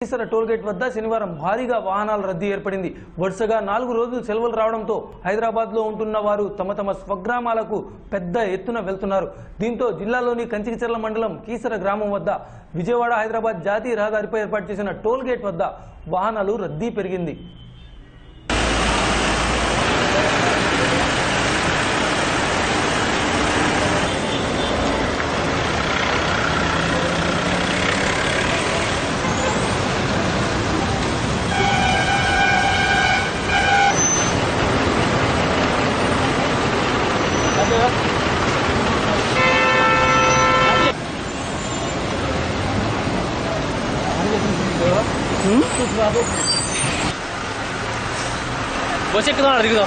Keesara toll gate వద్ద శనివారం భారీగా వాహనాల రద్దీ ఏర్పడింది వరుసగా నాలుగు రోజులు సెలవులు రావడంతో హైదరాబాద్ లో ఉంటున్న వారు తమ తమ స్వగ్రామాలకు పెద్ద ఎత్తున వెళ్తున్నారు దీంతో జిల్లాలోని కంచికిచర్ల మండలం కీసర గ్రామం వద్ద విజయవాడ హైదరాబాద్ జాతీయ రహదారిపై ఏర్పాటు చేసిన టోల్ గేట్ వద్ద వాహనాలు రద్దీ పెరిగింది బస్ ఎక్కుదాం దిగుదాం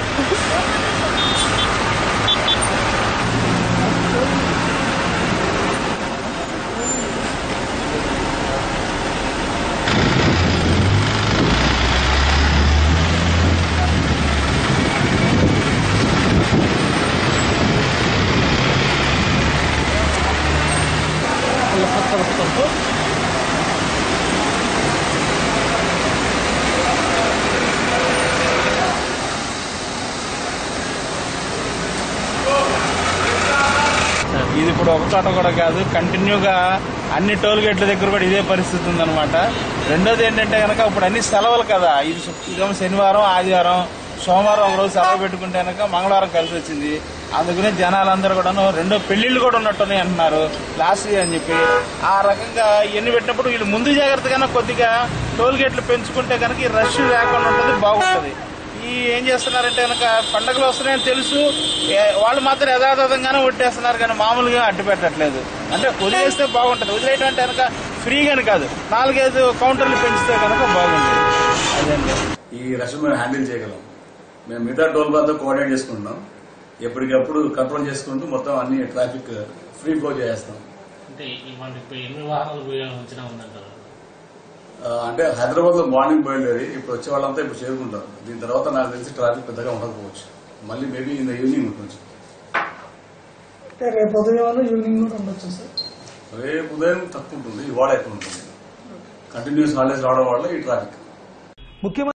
ఇది ఇప్పుడు ఒక చోట కూడా కాదు కంటిన్యూగా అన్ని టోల్ గేట్ల దగ్గర కూడా ఇదే పరిస్థితి ఉందన్నమాట రెండోది ఏంటంటే కనుక ఇప్పుడు అన్ని సెలవులు కదా ఇది శుక్రవారం శనివారం ఆదివారం సోమవారం ఒక రోజు సెలవు పెట్టుకుంటే కనుక మంగళవారం కలిసి వచ్చింది అందుకనే జనాలందరూ కూడాను రెండో పెళ్లిళ్ళు కూడా ఉన్నట్టున్నాయి అంటున్నారు లాస్ట్ ఇయర్ అని చెప్పి ఆ రకంగా ఇవన్నీ పెట్టినప్పుడు వీళ్ళు ముందు జాగ్రత్తగా కొద్దిగా టోల్ గేట్లు పెంచుకుంటే కనుక ఈ రష్ లేకుండా ఉంటుంది బాగుంటుంది ఈ ఏం చేస్తున్నారంటే కనుక పండగలు వస్తున్నాయని తెలుసు ఏ- వాళ్ళు మాత్రం యథాతథంగానే కొట్టేస్తున్నారు కానీ మామూలుగా అడ్డు పెట్టట్లేదు అంటే వదిలేస్తే బాగుంటుంది వదిలేయటం అంటే కనుక ఫ్రీగాని కాదు నాలుగైదు కౌంటర్లు పెంచితే కనుక బాగుంటుంది అదండి ఈ రష్ మేము హ్యాండిల్ చేయగలం మేము మిగతా టోల్ బాధ కోఆర్డినేట్ చేసుకుంటున్నాం ఎప్పటికప్పుడు కంట్రోల్ చేసుకుంటూ మొత్తం అన్ని ట్రాఫిక్ ఫ్రీ ఫ్లో చేస్తాం అంటే ఈ మనకి ఇప్పుడు ఎన్ని వాహనాలు ఉంచినా ఉందంటారు ఆ, అంటే హైదరాబాద్ లో మార్నింగ్ బయలుదేరి ఇప్పుడు వచ్చే వాళ్ళంతా ఇప్పుడు చేరుకుంటారు దీని తర్వాత నాకు తెలిసి ట్రాఫిక్ పెద్దగా ఉండకపోవచ్చు మళ్ళీ మేబీ ఇన్ ద ఈవినింగ్ ఉంటుంది అంటే రేపు ఉదయం ఈవినింగ్ కూడా ఉండొచ్చు సార్ రేపు ఉదయం తక్కువ ఉంటుంది ఇవాళ ఎక్కువ ఉంటుంది కంటిన్యూస్ హాలిడేస్ రావడం వల్ల ఈ ట్రాఫిక్ ముఖ్యమంత్రి